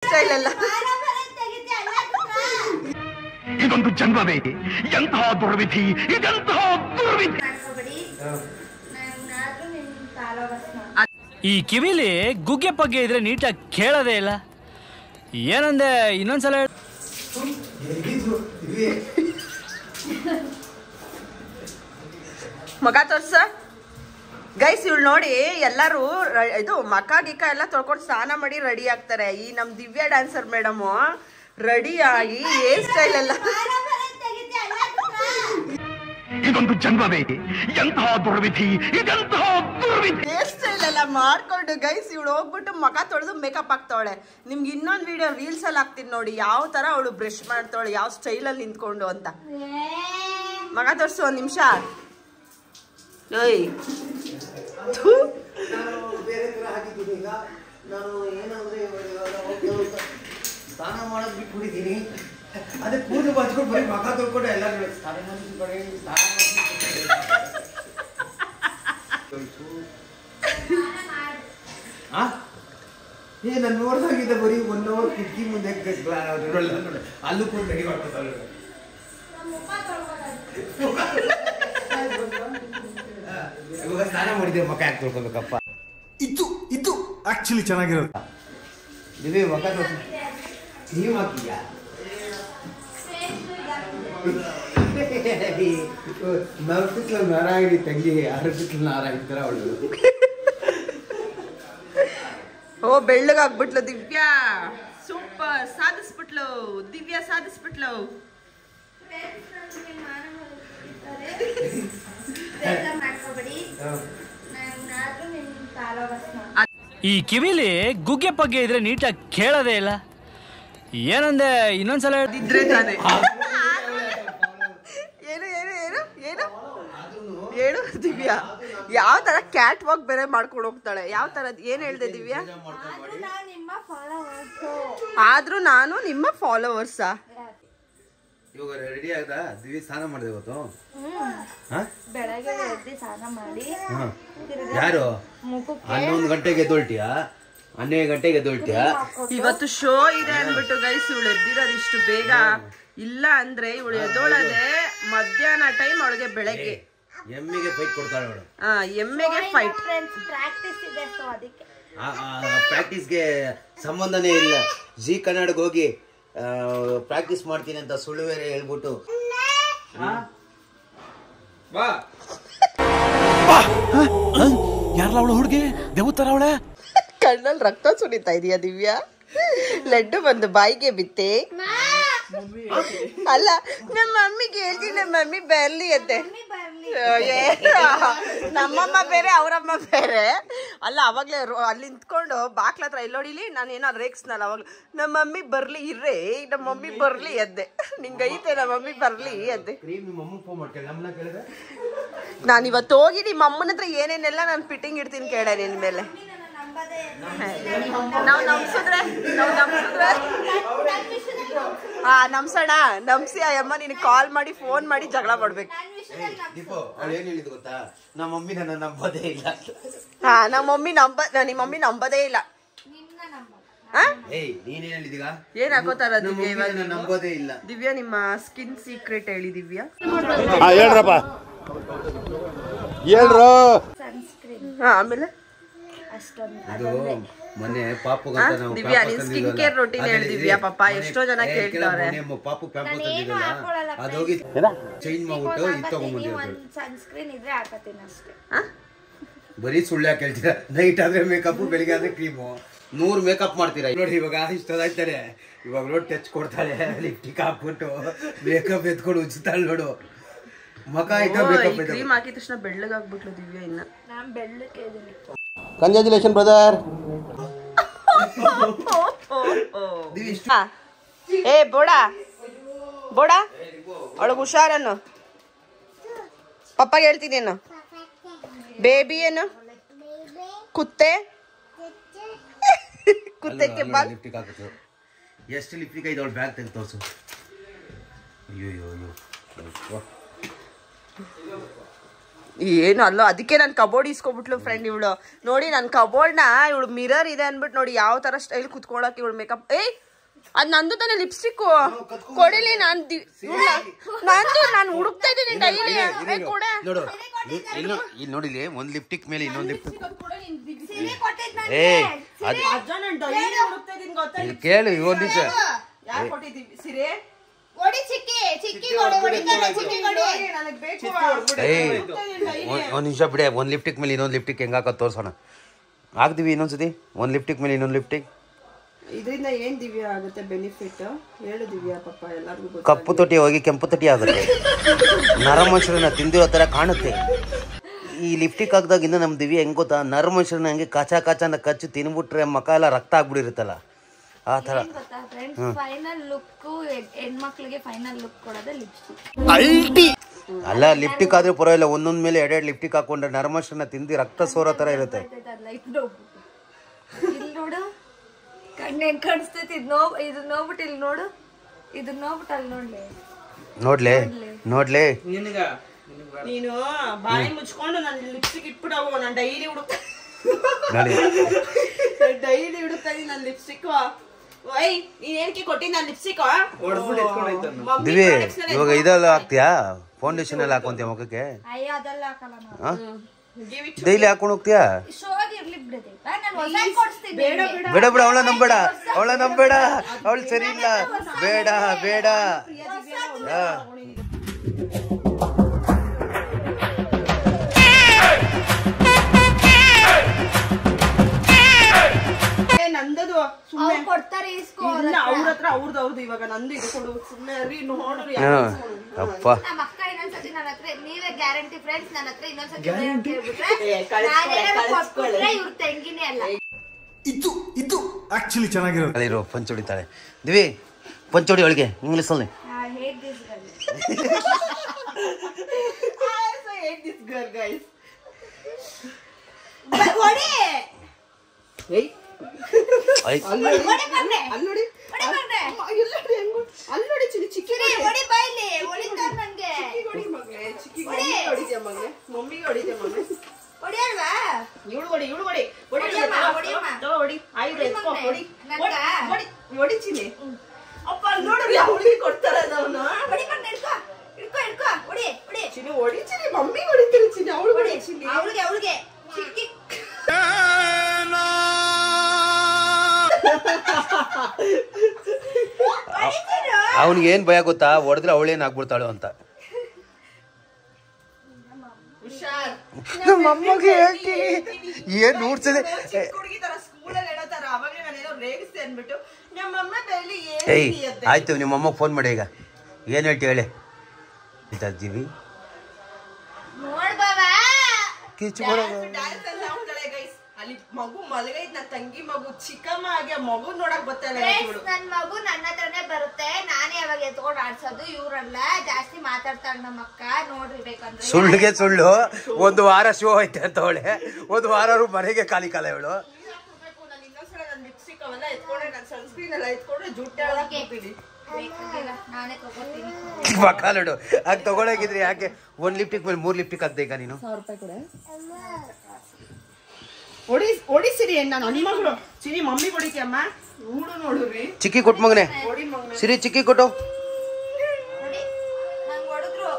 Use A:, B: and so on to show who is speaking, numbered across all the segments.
A: Style ಎಲ್ಲ
B: ಇದೊಂದು ಜನ್ಮವೇ ಎಂತಹ ದುರ್ವಿಧಿ ಇದೆಂತಹ ದುರ್ವಿಧಿ
C: ಈ ಕಿವಿಲಿ ಗುಗ್ಗೆ ಪಗ್ಗೆ ಇದ್ರೆ ನೀಟಾಗಿ ಕೇಳೋದೇ ಇಲ್ಲ ಏನಂದೆ ಇನ್ನೊಂದ್ಸಲ ಹೇಳ್-
A: ಮಗ ತೋರ್ಸ ಗೈಸ್ ಇವಳು ನೋಡಿ ಎಲ್ಲರೂ ರ- ಇದು ಮಕ ಗಿಕ್ಕ ಎಲ್ಲ ತೊಳ್ಕೊಂಡು ಸ್ನಾನ ಮಾಡಿ ರೆಡಿ ಆಗ್ತಾರೆ ಈ ನಮ್ ದಿವ್ಯಾ ಡ್ಯಾನ್ಸರ್ ಮೇಡಮ್ ರೆಡಿ ಆಗಿ ಹೇರ್ ಸ್ಟೈಲ್ ಎಲ್ಲ
B: ಇದೊಂದು ಜನ್ಮವೇ ಎಂತಹ ದುರ್ವಿಧಿ ಇದೆಂತಹ ದುರ್ವಿಧಿ
A: ಹೇರ್ ಸ್ಟೈಲ್ ಎಲ್ಲ ಮಾಡ್ಕೊಂಡು ಗೈಸ್ ಇವಳು ಹೋಗ್ಬಿಟ್ಟು ಮಕ ತೊಳೆದು ಮೇಕಪ್ ಹಾಕ್ತಾವಳೆ ನಿಮ್ಗೆ ಇನ್ನೊಂದು ವಿಡಿಯೋ ರೀಲ್ಸ್ ಅಲ್ಲಿ ಹಾಕ್ತೀನಿ ನೋಡಿ ಯಾವ ತರ ಅವಳು ಬ್ರಷ್ ಮಾಡ್ತಾವಳೆ ಯಾವ ಸ್ಟೈಲಲ್ಲಿ ನಿಂತ್ಕೊಂಡು ಅಂತ ಮಗ ತೋರ್ಸು ಒಂದ್ ನಿಮಿಷ ಓಯ್ ಥು.
D: ನಾನು ಬೇರೆ ತರ ಹಾಕಿದ್ದೀನಿ ಈಗ ನಾನು ಏನಂದ್ರೆ ಇವಾಗ ಇವಾಗ ಹೋಗ್ತಾ ಹೋಗ್ತಾ ಸ್ನಾನ ಮಾಡೋದು ಬಿಟ್ಬಿಟ್ಟಿದ್ದೀನಿ ಅದೇ ಕೂದಲು ಬಚ್ಕೊಂಡು ಬರೀ ಮಗ ತೊಳ್ಕೊಂಡು ಎಲ್ಲ ಸ್ನಾನ ಮಾಡಿದ್ದು ಕಡೆ ಸ್ನಾನ ಮಾಡಿದ್ದು ಆ? ಏ ನಾನು ನೋಡ್ದಾಗಿದೆ ಬರೀ ಒನ್ ಅವರ್ ಕಿಟಕಿ ಮುಂದೆ ಗ- ಗ್ಲಾ- ಅದ್ರೊಳಗೆ ನೋಡಿ. ಅಲ್ಲೂ ಕೂಡ ರೆಡಿ ಮಾಡ್ಕೊತಾರೆ ಇವಾಗ ಸ್ನಾನ ಮಾಡಿದ್ದೆ ಮಕ್ಕ ಯಾಕೆ ತೊಳ್ಕೊಬೇಕಪ್ಪ
E: ಇದು ಇದು ಆಕ್ಚುಲಿ ಚೆನ್ನಾಗಿರೋದು
D: ನೀವೇ ಮಕ್ಕ ತೊಳ್ಕೊ ನೀವು ಹಾಕಿದ್ಯಾ ನವತಿತ್ಲ ನಾರಾಯಣಿ ತಂಗಿ ಆರೋಗ್ಯತ್ಲ ನಾರಾಯಣಿ ತರ ಅವಳು
A: ಓ ಬೆಳ್ಳಗಾಗ್ಬಿಟ್ಲು ದಿವ್ಯಾ ಸೂಪರ್ ಸಾಧಿಸ್ಬಿಟ್ಲು ದಿವ್ಯಾ ಸಾಧಿಸ್ಬಿಟ್ಲು
C: ಈ ಕಿವಿಲಿ ಗುಗ್ಗೆ ಪಗ್ಗೆ ಇದ್ರೆ ನೀಟಾಗಿ ಕೇಳೋದೇ ಇಲ್ಲ ಏನಂದೆ ಇನ್ನೊಂದ್ಸಲ ಹೇಳ್-
A: ಇದ್ರೆ ತಾನೆ ಏನು ಏನು ಏನು ಏನು ಹೇಳು ದಿವ್ಯಾ ಯಾವ ತರ ಕ್ಯಾಟ್ ವಾಕ್ ಬೇರೆ ಮಾಡ್ಕೊಂಡು ಹೋಗ್ತಾಳೆ ಯಾವ ತರ ಏನ್ ಹೇಳ್ದೆ ದಿವ್ಯಾ ಆದ್ರೂ ನಾನು ನಿಮ್ಮ ಫಾಲೋವರ್ಸಾ
D: ಇವಾಗ ರೆಡಿ ಆದ ದಿವ್ಯ ಸ್ನಾನ ಮಾಡಿದೆ ಇವತ್ತು
F: ಬೆಳಗ್ಗೆ ಎದ್ದು ಸ್ನಾನ ಮಾಡಿ
D: ಹಾ.
F: ತಿರ್ಗಾ
D: ಯಾರು
F: ಮುಖಕ್ಕೆ
D: ಹನ್ನೊಂದು ಗಂಟೆಗೆ ಎದ್ದೊಳ್ತೀಯಾ ಹನ್ನೆರಡು ಗಂಟೆಗೆ ಎದ್ದೊಳ್ತೀಯಾ
A: ಇವತ್ತು ಶೋ ಇದೆ ಅನ್ಬಿಟ್ಟು ಗೈಸ್ ಇವಳು ಎದ್ದಿರೋದು ಇಷ್ಟು ಬೇಗ ಇಲ್ಲ ಅಂದ್ರೆ ಇವಳು ಎದ್ದೋಳದೆ ಮಧ್ಯಾಹ್ನ ಟೈಮ್ ಅವಳಿಗೆ ಬೆಳಗ್ಗೆ
D: ಎಮ್ಮಿಗೆ ಫೈಟ್ ಕೊಡ್ತಾಳೆ ಅವಳು
A: ಆ ಎಮ್ಮೆಗೆ ಫೈಟ್
F: ಫ್ರೆಂಡ್ಸ್ ಪ್ರಾಕ್ಟೀಸ್ ಇದೆ ಸೊ ಅದಕ್ಕೆ
D: ಪ್ರಾಕ್ಟೀಸ್ಗೆ ಸಂಬಂಧನೇ ಇಲ್ಲ ಜಿ ಕನ್ನಡಕ್ಕೆ ಹೋಗಿ ಪ್ರಾಕ್ಟೀಸ್ ಮಾಡ್ತೀನಿ ಅಂತ ಸುಳ್ಳು ಬೇರೆ ಹೇಳ್ಬಿಟ್ಟು
E: ಯಾರಲ್ಲ ಅವಳು ಹುಡುಗಿ ದೇವತರ ಅವಳೆ
A: ಕಣ್ಣಲ್ಲಿ ರಕ್ತ ಸುರಿತಾ ಇದೆಯಾ ದಿವ್ಯಾ ಲಡ್ಡು ಬಂದು ಬಾಯಿಗೆ ಬಿತ್ತೆ ಅಲ್ಲ ನಮ್ಮ ಮಮ್ಮಿಗೆ ಹೇಳ್ತೀನಿ ನಮ್ಮ ಮಮ್ಮಿ ಬರ್ಲಿ ಅಂತೆ ಏ, ನಮ್ಮಮ್ಮ ಬೇರೆ ಅವರಮ್ಮ ಬೇರೆ ಅಲ್ಲ ಅವಾಗ್ಲೇ ರೋ- ಅಲ್ಲಿ ನಿಂತ್ಕೊಂಡು ಬಾಕ್ಲ ಹತ್ರ ಇಲ್ಲಿ ನೋಡಿಲಿ ನಾನು ಏನೋ ರೇಕ್ಸ್ನಲ್ಲ ಅವಾಗ್ಲೂ ನಮ್ಮ ಮಮ್ಮಿ ಬರ್ಲಿ ಇರ್ರೇ ನಮ್ಮ ಮಮ್ಮಿ ಬರ್ಲಿ ಎದ್ದೆ ನಿಂಗೆ ಐತೆ ನಮ್ಮ ಮಮ್ಮಿ ಬರ್ಲಿ ಎದ್ದೆ
D: ಕ್ರೀಮ್ ನಿಮ್ಮ ಅಮ್ಮ ಫೋನ್ ಮಾಡ್ಕೊಳ್ಳಿ ನಮ್ಮನ್ನ ಕೇಳಿದ್ರೆ
A: ನಾನು ಇವತ್ತು ಹೋಗಿ ನಿಮ್ಮ ಅಮ್ಮನ ಹತ್ರ ಏನೇನೆಲ್ಲ ನಾನು ಫಿಟ್ಟಿಂಗ್ ಇಡ್ತೀನಿ ಕೇಳ ನಿನ್ ಮೇಲೆ ನಾವು ನಮ್ಸಿದ್ರೆ ನಾವು ನಮ್ಸಿದ್ರೆ ಹಾ ನಮ್ಸೋಣ ನಮ್ಸಿ ಆ ಅಮ್ಮ ನಿನಗೆ ಕಾಲ್ ಮಾಡಿ ಫೋನ್ ಮಾಡಿ ಜಗಳ ಮಾಡ್ಬೇಕು
D: ದೀಪು ಅವಳು ಏನ್ ಹೇಳಿದ್ ಗೊತ್ತಾ ನಮ್ಮ ಮಮ್ಮಿ ನನ್ನ ನಂಬೋದೇ ಇಲ್ಲ
A: ಹಾ ನಮ್ಮ ಮಮ್ಮಿ ನಂಬ ನಿಮ್ಮ ಮಮ್ಮಿ ನಂಬದೇ ಇಲ್ಲ ಹಾ
D: ಏಯ್ ನೀನೇನ್ ಹೇಳಿದೀಗ
A: ಏನ್ ಹಾಕೋತಾರ
D: ನಮ್ಮ
A: ದಿವ್ಯಾ
D: ಮಮ್ಮಿ
A: ಇವಾಗ
D: ನನ್ನ ನಂಬೋದೇ ಇಲ್ಲ
A: ದಿವ್ಯಾ ನಿಮ್ಮ ಸ್ಕಿನ್ ಸೀಕ್ರೆಟ್ ಹೇಳಿ ದಿವ್ಯಾ
E: ಹೇಳ್ರಪ್ಪ ಹೇಳ್ರು
F: ಸನ್ಸ್ಕ್ರೀನ್
A: ಹಾ ಆಮೇಲೆ
F: ಅಷ್ಟೊಂದು
D: ಅದು ಮೊನ್ನೆ ಪಾಪುಗಂತ ನಾವು
A: ದಿವ್ಯಾ,
D: pampers
A: ನೀನ್
D: ತಂದಿದ್ವಲ್ಲ.
A: skin care routine
D: ಅದೇ
A: ಹೇಳು
D: ಇದೆ.
A: ದಿವ್ಯಾ ಪಾಪ,
D: ಮೊನ್ನೆ-
A: ಎಷ್ಟೋ ಜನ
D: ಏ,
A: ಕೇಳ್ತಾರೆ.
D: ಮೊನ್ನೆ ಮ- ಪಾಪು ಪ್ಯಾಂಪರ್ಸ್
F: ನಾನೇನು
D: ತಂದಿದ್ವಲ್ಲ
F: ಹಾಕೊಳಲ್ಲ
D: ಅದು ಹೋಗಿ ಚೇಂಜ್ ಮಾಡ್ಬಿಟ್ಟು ಇದು ತಗೊಂಬಂದಿರೋದು
F: ಒಂದ್ ಸನ್ಸ್ಕ್ರೀನ್ ಇದ್ರೆ ಹಾಕತ್ತೀನಿ ಅಷ್ಟೇ
D: ಬರೀ ಸುಳ್ಳು ಯಾಕೆ ಹೇಳ್ತೀರಾ ನೈಟ್ ಆದ್ರೆ ಮೇಕಪ್ ಬೆಳಿಗ್ಗೆ ಆದ್ರೆ ಕ್ರೀಮು ನೂರ್ ಮೇಕಪ್ ಮಾಡ್ತೀರಾ ನೋಡಿ ಇವಾಗ ಇಷ್ಟದಾಯ್ತಾರೆ ಇವಾಗ ನೋಡಿ ಟಚ್ ಕೊಡ್ತಾಳೆ ಲಿಪ್ಟಿಕ್ ಹಾಕ್ಬಿಟ್ಟು ಮೇಕಪ್ ಎತ್ಕೊಂಡು ಉಜ್ತಾಳೆ ನೋಡು ಮಕ ಆಯ್ತಾ ಮೇಕಪ್
A: ಕ್ರೀಮ್ ಹಾಕಿದ ತಕ್ಷಣ ಬೆಳ್ಳಗಾಗ್ಬಿಟ್ಲು ದಿವ್ಯಾ ಇನ್ನ
F: ನಾನ್ ಬೆಳ್ಳಕ್ಕೆ ಇದೀನಿ
D: ಕಂಗ್ರಾಚುಲೇಷನ್ ಬ್ರದರ್
A: ಹಾ. ಏ ಬೋಡ ಬೋಡ ಅವಳಗ್ ಹುಷಾರನ್ನು ಪಪ್ಪಗೆ ಹೇಳ್ತೀನಿ ಏನು ಬೇಬಿ ಏನು ಕುತ್ತೆ ಕುತ್ತಕ್ಕೆ ಬಾ
D: ಲಿಪ್ಟಿಕ್ ಹಾಕಿತು ಎಷ್ಟು ಲಿಪ್ಟಿಕ್ ಐತೆ ಅವಳು ಬ್ಯಾಗ್ ತೆಗೆದು ತೋರಿಸು ಅಯ್ಯೋ ಅಯ್ಯೋ ಅಯ್ಯೋ ಅಯ್ಯೋ.
A: ಏನು ಅಲ್ಲ ಅದಕ್ಕೆ ನಾನು ಕಬೋರ್ಡ್ ಇಸ್ಕೊಬಿಟ್ಲು ಫ್ರೆಂಡ್ ಇವಳು ನೋಡಿ ನನ್ನ ಕಬೋರ್ಡ್ನ ಇವಳು ಮಿರರ್ ಇದೆ ಅನ್ಬಿಟ್ಟು ನೋಡಿ ಯಾವ ತರ ಸ್ಟೈಲ್ ಕುತ್ಕೊಳಕ್ ಇವಳು ಮೇಕಪ್ ಏಯ್ ಅದ್ ನಂದು ತಾನೆ ಲಿಪ್ಸ್ಟಿಕ್ ಕೊಡಿಲಿ ನಾನ್ ದಿ- ಇವ್ಳ್ನ- ನಂದು ನಾನು ಹುಡುಕ್ತಾ ಇದ್ದೀನಿ ಡೈಲಿ ಕೊಡೆ
D: ನೋಡು ಇನ್ನು ಇಲ್ಲಿ ನೋಡಿಲಿ ಒಂದ್ ಲಿಪ್ಟಿಕ್ ಮೇಲೆ ಇನ್ನೊಂದ್ ಲಿಪ್ಟಿಕ್
F: ಸೀರೆ ಕೊಟ್ಟಿದ್
D: ಏ
F: ನನ್ಗೆ
D: ಅದ್
A: ಅಜ್ಜ ನಾನು ಡೈಲಿ ಹುಡುಕ್ತಾ ಇದ್ದೀನಿ ಗೊತ್ತಾ
D: ಇಲ್ಲಿ ಕೇಳು ಒಂದ್ ನಿಮಿಷ
A: ಯಾಕೆ ಕೊಟ್ಟಿದ್ದೀವಿ ಸಿರೆ
F: ಒಡಿ ಚಿಕ್ಕಿ ಚಿಕ್ಕಿ ಕೊಡಿ ಹೊಡಿತಾಳೆ ಚಿಕ್ಕಿ ಕೊಡಿ
A: ನನಗೆ ಬೇಕು
D: ಏಯ್ ಒಂದ್- ಒಂದ್ ನಿಮಿಷ ಬಿಡೆ ಒಂದ್ ಲಿಪ್ಟಿಕ್ ಮೇಲೆ ಇನ್ನೊಂದ್ ಲಿಪ್ಟಿಕ್ ಹೆಂಗಾಕ ತೋರ್ಸೋಣ ಹಾಕ್ದಿವಿ ಇನ್ನೊಂದ್ಸತಿ ಒಂದ್ ಲಿಪ್ಟಿಕ್ ಮೇಲೆ ಇನ್ನೊಂದ್ ಲಿಪ್ಟಿಕ್
A: ಇದರಿಂದ ಏನ್ ದಿವ್ಯ ಆಗುತ್ತೆ ಬೆನಿಫಿಟ್ ಹೇಳು ದಿವ್ಯ ಪಾಪ ಎಲ್ಲರಿಗೂ ಗೊತ್ತು
D: ಕಪ್ಪು ತೊಟ್ಟಿ ಹೋಗಿ ಕೆಂಪು ತೊಟ್ಟಿ ಆಗುತ್ತೆ ನರಮನುಷ್ಯರನ್ನ ತಿಂದಿರೋ ಥರ ಕಾಣುತ್ತೆ ಈ ಲಿಪ್ಟಿಕ್ ಹಾಕ್ದಾಗ ಇನ್ನು ನಮ್ಮ ದಿವ್ಯ ಹೆಂಗ್ ಗೊತ್ತಾ ನರಮನುಷ್ಯರನ್ನ ಹಂಗೆ ಕಚ ಕಚ ಅಂತ ಕಚ್ಚಿ ತಿನ್ಬಿಟ್ರೆ ಮಕ ಎಲ್ಲ ರಕ್ತ ಆಗ್ಬಿಟ್ಟಿರುತ್ತಲ್ಲ ಆ ಥರ
F: ಏನ್ ಗೊತ್ತಾ ಫ್ರೆಂಡ್ಸ್ ಫೈನಲ್ ಲುಕ್ ಹೆಣ್ಮಕ್ಳಿಗೆ ಫೈನಲ್ ಲುಕ್ ಕೊಡೋದೇ ಲಿಪ್ಸ್ಟಿಕ್
D: ಅಲ್ಲ ಲಿಪ್ಟಿಕ್ ಆದ್ರೆ ಪರವಾಗಿಲ್ಲ ಒಂದೊಂದ್ ಮೇಲೆ ಎರಡೆರಡು ಲಿಪ್ಟಿಕ್ ಹಾಕೊಂಡ್ರೆ ನರಮನುಷ್ಯರನ್ನ ತಿಂದು ರಕ್ತ ಸೋರೋ ಥರ ಇರುತ್ತೆ
F: ಲೈಟ್ ನೋಡ್ಬಿಟ್ಟು ಇಲ್ಲಿ ನೋಡು ಕಣ್ಣು ಹೆಂಗ್ ಕಾಣಿಸ್ತೈತಿ ಇದು ನೋವು ಇದು ನೋಡ್ಬಿಟ್ಟು ಇಲ್ಲಿ ನೋಡು ಇದು ನೋಡ್ಬಿಟ್ಟು ಅಲ್ಲಿ ನೋಡ್ಲಿ
D: ನೋಡ್ಲೆ ನೋಡ್ಲೆ
A: ನೀನು ಬಾಯಿ ಮುಚ್ಕೊಂಡು ನಾನು ಲಿಪ್ಸ್ಟಿಕ್ ಇಟ್ಬಿಡವು ನಾನು ಡೈಲಿ ಹುಡುಕ್ತಾ
D: ನೋಡಿ
A: ಡೈಲಿ ಹುಡುಕ್ತಾ ಇದೀನಿ ನನ್ನ ಲಿಪ್ಸ್ಟಿಕ್ ವೈ ನೀನ್ ಏನಕ್ಕೆ ಕೊಟ್ಟಿ ನಾನು ಲಿಪ್ಸ್ಟಿಕ್
D: ದಿವಿ ಇವಾಗ ಇದೆಲ್ಲ ಹಾಕ್ತೀಯಾ ಫೌಂಡೇಶನ್ ಎಲ್ಲ ಹಾಕೊಂತೀಯ ಮುಖಕ್ಕೆ
F: ಅಯ್ಯೋ ಅದೆಲ್ಲ ಹಾಕಲ್ಲ ನಾವು
D: ಡೈಲಿ ಹಾಕೊಂಡು ಹೋಗ್ತೀಯಾ
F: ಶೋಗ್ ಇರ್ಲಿ ಬಿಡದೆ ನಾನು ಹೊಸ ಕೊಡಿಸ್ತೀನಿ ನಿಮ್ಗೆ.
D: ಬೇಡ ಬೇಡ ಅವಳ ನಂಬೇಡ ಅವಳ ನಂಬೇಡ ಅವಳು ಸರಿ ಇಲ್ಲ ಬೇಡ ಬೇಡ ಹಾ.
A: ಏ, ನಂದದು ಸುಮ್ನೆ
F: ಅವ್ರು ಕೊಡ್ತಾರೆ ಇಸ್ಕೋ ಅವ್ರ
A: ಇಲ್ಲ
F: ಹತ್ರ.
A: ಅವ್ರ ಹತ್ರ ಅವ್ರದ್ದು ಅವ್ರದ್ದು ಇವಾಗ ನಂದು ಇದು ಕೊಡು ಸುಮ್ನೆ ರೀ ನೋಡ್ರಿ
D: ಹಾ. ಅಪ್ಪ
F: ನಮ್ಮ ಅಕ್ಕ ಇನ್ನೊಂದ್ಸತಿ ನನ್ನ ಹತ್ರ ನೀವೇ ಗ್ಯಾರಂಟಿ ಫ್ರೆಂಡ್ಸ್ ನನ್ನ ಹತ್ರ ಇನ್ನೊಂದ್ಸತಿ ಹೇಳ್ಬಿಟ್ರೆ
A: ಏ, ಕಳ್ಸ್ಕೊಳೆ,
F: ನಾನೇನಾದ್ರು
A: ಕಳ್ಸ್ಕೊಳೆ.
F: ಕೊಟ್ಬಿಟ್ರೆ ಇವ್ರ ತಂಗಿನೇ ಅಲ್ಲ
E: ಇದು ಇದು ಆಕ್ಚುಲಿ ಚೆನ್ನಾಗಿರೋದು
D: ಅಲ್ಲಿರೋ ಪಂಚ್ ಹೊಡಿತಾಳೆ ದಿವಿ ಪಂಚ್ ಹೊಡಿ ಅವಳಿಗೆ ಇಂಗ್ಲೀಷಲ್ಲಿ
F: I hate this girl.
A: This girl guys
D: ಆಯ್ತು
A: ಅಲ್ಲೋಡಿ
F: ಹೊಡಿ ಬಂದೆ.
A: ಅಲ್ಲೋಡಿ
F: ಹೊಡಿ ಬಂದೆ.
A: ಅಲ್ಲೋಡಿ ಹೆಂಗು ಅಲ್ಲೋಡಿ ಚಿನಿ ಚಿಕ್ಕಿ
F: ಚಿರಿ, ಹೊಡಿ ಬಾಯ್ಲಿ ಹೊಡಿತಾರ್ ನನ್ಗೆ
A: ಹೊಡಿ ಮಗ್ಳೆ ಚಿಕ್ಕಿ
F: ಹೊಡಿ.
A: ಹೊಡಿದ್ಯಾ ಮಗ್ಳೆ ಮಮ್ಮಿಗೆ ಹೊಡಿದ್ಯಾ ಮಗ್ಳೆ
F: ಹೊಡಿಯಲ್ವಾ
A: ಇವಳು ಹೊಡಿ ಇವಳು ಹೊಡಿ ಹೊಡಿ
F: ಹೊಡಿಯಮ್ಮ,
A: ತಗೋ,
F: ಹೊಡಿಯಮ್ಮ.
A: ತಗೋ, ಹೊಡಿ ಆಯ್ತು
F: ಹೊಡಿ
A: ಎತ್ಕೋ
F: ಮಗ್ನೆ.
A: ಹೊಡಿ
F: ನನ್ಗ?
A: ಹೊಡಿ ಹೊಡಿ ಚಿನಿ ಅಪ್ಪ ಅಲ್ಲಿ ನೋಡ್ರಿ ಅವಳಿಗೆ ಕೊಡ್ತಾರೆ ಅವನು
F: ಹೊಡಿ ಬಂದು ಹಿಡ್ಕೊ ಹಿಡ್ಕೊ ಹಿಡ್ಕೊ ಹೊಡಿ ಹೊಡಿ
A: ಚಿನಿ ಹೊಡಿ ಚಿನಿ ಮಮ್ಮಿ ಹೊಡಿತೀರಿ ಚಿನಿ ಅವಳು ಹೊಡಿ ಚಿನಿ
F: ಅವಳಿಗೆ ಅವಳಿಗೆ ಚಿಕ್ಕಿ
D: ಅವನಿಗೆ ಏನ್ ಭಯ ಗೊತ್ತಾ ಹೊಡೆದ್ರೆ ಅವಳೇನ್ ಆಗ್ಬಿಡ್ತಾಳು ಅಂತ
A: ಹುಷಾರ್
D: ನಮ್ಮಮ್ಮಗೆ ಹೇಳ್ತೀನಿ ಏನ್ ನೋಡ್ಸದೆ
A: ಚಿಕ್ಕ ಹುಡುಗಿ ತರ ಸ್ಕೂಲಲ್ಲಿ ಹೇಳೋ ತರ ಅವಾಗಲೇ ನಾನೇನೋ ರೇಗಿಸ್ತೆ ಅನ್ಬಿಟ್ಟು ನಮ್ಮಮ್ಮ ಬೆಳ್ಳಿ
D: ಏಯ್
A: ಏನು
D: ಆಯ್ತು ನಿಮ್ಮ ಅಮ್ಮಗೆ ಫೋನ್ ಮಾಡಿ ಈಗ ಏನ್ ಹೇಳ್ತಿ ಹೇಳಿ ಇದ್ದೀವಿ
F: ನೋಡ್ ಬಾವಾ
D: ಕಿಚ್ಚು ಬರೋ
A: ಡ್ಯಾನ್ಸ್ ಎಲ್ಲ ಹೋಗ್ತಾಳೆ ಗೈಸ್ ಅಲ್ಲಿ ಮಗು ಮಲಗೈತ್ ನನ್ನ ತಂಗಿ ಮಗು ಚಿಕ್ಕಮ್ಮ ಆಗಿ ಆ ಮಗು ನೋಡಕ್ ಬರ್ತಾಳೆ
F: Friends,
A: ಇವಳು
F: ನನ್ ಮಗು ನನ್ನ ಹತ್ರನೇ ಬರುತ್ತೆ ನಾನೇ ಅವಾಗ ಎತ್ಕೊಂಡು ಆಡ್ಸೋದು ಇವ್ರಲ್ಲ ಜಾಸ್ತಿ ಮಾತಾಡ್ತಾಳೆ ನಮ್ಮ ಅಕ್ಕ ನೋಡ್ರಿ ಬೇಕಂದ್ರೆ
D: ಸುಳ್ಳಿಗೆ ಸುಳ್ಳು ಒಂದು ವಾರ ಶೋ ಐತೆ ಅಂತ ಅವಳೆ ಒಂದು ವಾರ ಅವ್ರು ಮನೆಗೆ ಖಾಲಿ ಕಾಲ ಇವಳು
A: ನಾನು ಇನ್ನೊಂದ್ಸಲ ನನ್ನ ಲಿಪ್ಸ್ಟಿಕ್ ಅವೆಲ್ಲ ಎತ್ಕೊಂಡ್ರೆ ನನ್ನ ಸನ್ಸ್ಕ್ರೀನ್ ಎಲ್ಲ ಎತ್ಕೊಂಡ್ರೆ ಜುಟ್ಟು ಹಾಕ್ಬಿಡಿ
F: ಬೇಕಾಗಿಲ್ಲ ನಾನೇ ತಗೋತೀನಿ
D: ಮಕ್ಕ ನೋಡು ಆಗ ತಗೊಳಗಿದ್ರಿ ಯಾಕೆ ಒಂದ್ ಲಿಪ್ಟಿಕ್ ಮೇಲೆ ಮೂರ್ ಲಿಪ್ಟಿಕ್ ಹಾಕ್ದೆ ಈಗ ನೀನು
A: ಸಾವಿರ ರೂಪಾಯಿ ಕೊಡೆ ಹೊಡಿ ಹೊಡಿಸಿರಿ ನಾನು ನನ್ನ ಮಗಳು ಚಿನಿ ಮಮ್ಮಿ ಹೊಡಿತೀಯಮ್ಮ ಹೂಡು ನೋಡ್ರಿ
D: ಚಿಕ್ಕಿ ಕೊಟ್ಟು ಮಗನೆ
A: ಹೊಡಿ ಮಗನ
D: ಸಿರಿ ಚಿಕ್ಕಿ ಕೊಟ್ಟು
F: ನೋಡಿ ನಂಗೆ ಹೊಡೆದ್ರು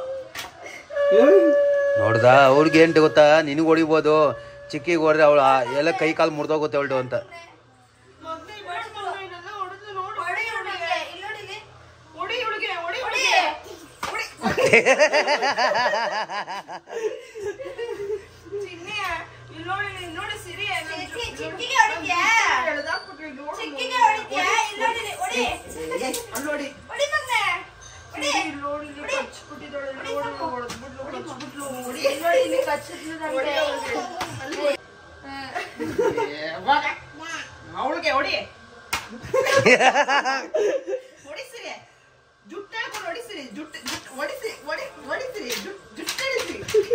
D: ನೋಡ್ದಾ ಅವ್ರಿಗೆ ಏನ್ ಗೊತ್ತಾ ನಿನಗೆ ಹೊಡಿಬೋದು ಚಿಕ್ಕಿಗೆ ಹೊಡೆದ್ರೆ ಅವಳು ಎಲ್ಲ ಕೈ ಕಾಲು ಮುರಿದೋಗುತ್ತೆ ಅವಳು ಅಂತ
A: ಮಗ್ನೆ ಬೇಡ ಮಗ್ನೆ, ಇದೆಲ್ಲ ಹೊಡ್ದು ನೋಡು.
F: ಹೊಡಿ ಹುಡುಗಿ ಇಲ್ಲಿ ನೋಡಿ ಇಲ್ಲಿ.
A: ಹೊಡಿ ಹುಡುಗಿ ಹೊಡಿ
F: ಹೊಡಿ
A: ಹುಡುಗಿ ಚಿನ್ನಿ ಇಲ್ಲಿ ನೋಡಿ ಇಲ್ಲಿ ನೋಡಿ ಸಿರಿ
F: ಚಿ- ಚಿ- ಚಿಕ್ಕಿಗೆ ಹೊಡಿದ್ಯಾ ಚಿಕ್ಕಿಗೆ ಹೊಡಿದ್ಯಾ ಇಲ್ಲಿ ನೋಡಿ ಇಲ್ಲಿ. ಹೊಡಿ
A: ಅಲ್ಲಿ ನೋಡಿ
F: ಹೊಡಿ ಮಗ್ನೆ ಹೊಡಿ
A: ಇಲ್ಲಿ ನೋಡಿ ಇಲ್ಲಿ ಕಚ್ಬಿಟ್ಟಿದ್ದಾಳೆ, ಇಲ್ಲಿ ನೋಡಿ, ಹೊಡ್ದ್ಬಿಟ್ಲು, ಕಚ್ಬಿಟ್ಲು. ಹೊಡಿ.
F: ಇಲ್ಲಿ ನೋಡಿ ಇಲ್ಲಿ ಕಚ್ಚಿದ್ಲು ನನ್ಗೆ.
A: ಅವಳಿಗೆ ಹೊಡಿ ಹೊಡಿಸಿರಿ ಜುಟ್ಟು ಹೇಳ್ಕೊಂಡು ಹೊಡಿಸಿರಿ ಜುಟ್ಟು ಜುಟ್ಟು ಹೊಡಿಸಿ ಹೊಡಿ ಹೊಡಿಸಿರಿ ಜುಟ್ಟು ಜುಟ್ಟು ಹಿಡಿಸಿರಿ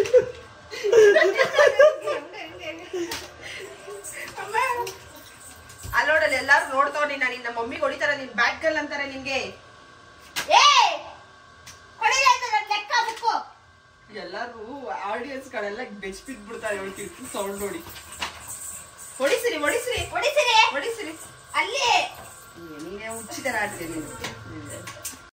A: ಅಲ್ಲೋಡಲ್ಲಿ ಎಲ್ಲಾರು ನೋಡ್ತಾವ್ ನೀನ್ ನಿನ್ನ ಮಮ್ಮಿಗೆ ಹೊಡಿತಾರ ನಿನ್ ಬ್ಯಾಟ್ ಗರ್ಲ್ ಅಂತಾರೆ ನಿನ್ಗೆ
F: ಏ ಹೊಡಿಲ್ಲ ಅಂತ ನನ್ ಲೆಕ್ಕ ಬುಕ್ಕು
A: ಎಲ್ಲರೂ ಆಡಿಯನ್ಸ್ ಗಳೆಲ್ಲ ಬೆಚ್ ಬಿದ್ದು ಬಿಡ್ತಾರೆ ಅವಳು ಕಿಟಕಿ ಸೌಂಡ್ ನೋಡಿ ಹೊಡಿಸಿರಿ ಹೊಡಿಸಿರಿ
F: ಹೊಡಿತೀರಿ
A: ಹೊಡಿಸಿರಿ
F: ಅಲ್ಲಿ
A: ನೀನೇ ಹುಚ್ಚಿದಾರ ಆಡ್ತೀನಿ ನೀನು